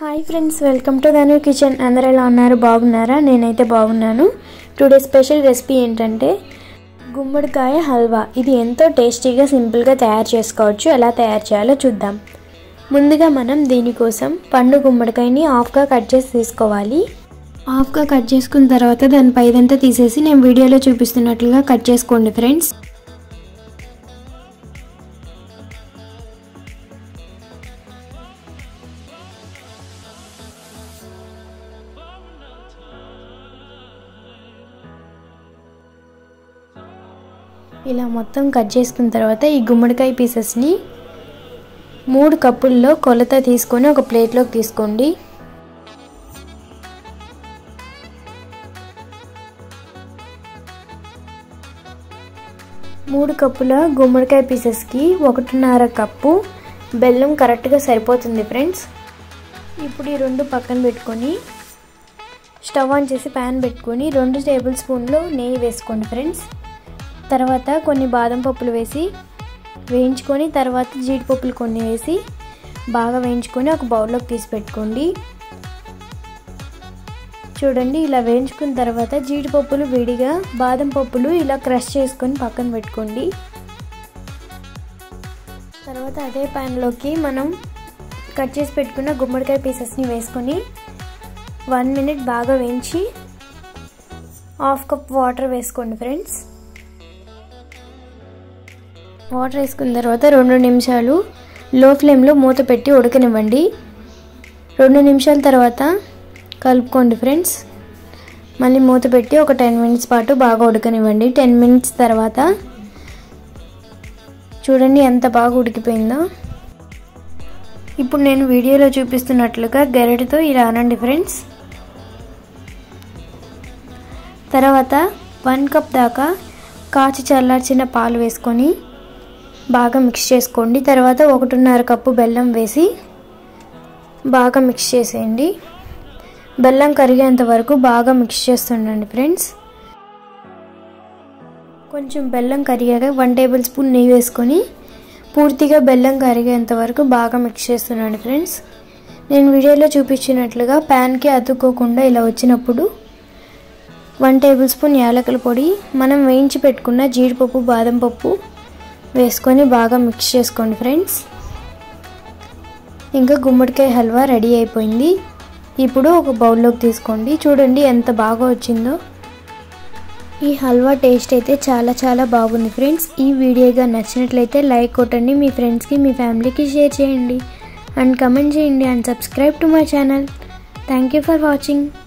hi friends welcome to Dhanu kitchen అందరు ఎలా ఉన్నారు బాగున్నారా నేనైతే బాగున్నాను టుడే స్పెషల్ రెసిపీ ఏంటంటే గుమ్మడికాయ హల్వా ఇది ఎంతో టేస్టీగా సింపుల్గా తయారు చేసుకోవచ్చు ఎలా తయారు చేయాలో చూద్దాం ముందుగా మనం దీనికోసం పండు గుమ్మడికాయని హాఫ్గా కట్ చేసి తీసుకోవాలి హాఫ్గా కట్ చేసుకున్న తర్వాత దాని పైదంతా తీసేసి నేను వీడియోలో చూపిస్తున్నట్లుగా కట్ చేసుకోండి ఫ్రెండ్స్ ఇలా మొత్తం కట్ చేసుకున్న తర్వాత ఈ గుమ్మడికాయ పీసెస్ని మూడు కప్పుల్లో కొలత తీసుకొని ఒక ప్లేట్లోకి తీసుకోండి మూడు కప్పుల గుమ్మడికాయ పీసెస్కి ఒకటిన్నర కప్పు బెల్లం కరెక్ట్గా సరిపోతుంది ఫ్రెండ్స్ ఇప్పుడు ఈ రెండు పక్కన పెట్టుకొని స్టవ్ ఆన్ చేసి ప్యాన్ పెట్టుకొని రెండు టేబుల్ స్పూన్లు నెయ్యి వేసుకోండి ఫ్రెండ్స్ తర్వాత కొన్ని బాదం పప్పులు వేసి వేయించుకొని తర్వాత జీడిపప్పులు కొన్ని వేసి బాగా వేయించుకొని ఒక బౌల్లోకి తీసి పెట్టుకోండి చూడండి ఇలా వేయించుకున్న తర్వాత జీడిపప్పులు విడిగా బాదం పప్పులు ఇలా క్రష్ చేసుకొని పక్కన పెట్టుకోండి తర్వాత అదే ప్యాన్లోకి మనం కట్ చేసి పెట్టుకున్న గుమ్మడికాయ పీసెస్ని వేసుకొని వన్ మినిట్ బాగా వేయించి హాఫ్ కప్ వాటర్ వేసుకోండి ఫ్రెండ్స్ వాటర్ వేసుకున్న తర్వాత రెండు నిమిషాలు లో ఫ్లేమ్లో మూత పెట్టి ఉడకనివ్వండి రెండు నిమిషాల తర్వాత కలుపుకోండి ఫ్రెండ్స్ మళ్ళీ మూత పెట్టి ఒక టెన్ మినిట్స్ పాటు బాగా ఉడకనివ్వండి టెన్ మినిట్స్ తర్వాత చూడండి ఎంత బాగా ఉడికిపోయిందో ఇప్పుడు నేను వీడియోలో చూపిస్తున్నట్లుగా గెరటితో ఇలా అనండి ఫ్రెండ్స్ తర్వాత వన్ కప్ దాకా కాచి చల్లార్చిన పాలు వేసుకొని బాగా మిక్స్ చేసుకోండి తర్వాత ఒకటిన్నర కప్పు బెల్లం వేసి బాగా మిక్స్ చేసేయండి బెల్లం కరిగేంత వరకు బాగా మిక్స్ చేస్తుండండి ఫ్రెండ్స్ కొంచెం బెల్లం కరిగాక వన్ టేబుల్ స్పూన్ నెయ్యి వేసుకొని పూర్తిగా బెల్లం కరిగేంత వరకు బాగా మిక్స్ చేస్తున్నాను ఫ్రెండ్స్ నేను వీడియోలో చూపించినట్లుగా ప్యాన్కి అతుక్కోకుండా ఇలా వచ్చినప్పుడు వన్ టేబుల్ స్పూన్ యాలకుల పొడి మనం వేయించి పెట్టుకున్న జీడిపప్పు బాదం పప్పు వేసుకొని బాగా మిక్స్ చేసుకోండి ఫ్రెండ్స్ ఇంకా గుమ్మడికాయ హల్వా రెడీ అయిపోయింది ఇప్పుడు ఒక బౌల్లోకి తీసుకోండి చూడండి ఎంత బాగా వచ్చిందో ఈ హల్వా టేస్ట్ అయితే చాలా చాలా బాగుంది ఫ్రెండ్స్ ఈ వీడియోగా నచ్చినట్లయితే లైక్ కొట్టండి మీ ఫ్రెండ్స్కి మీ ఫ్యామిలీకి షేర్ చేయండి అండ్ కమెంట్ చేయండి and subscribe to my channel thank you for watching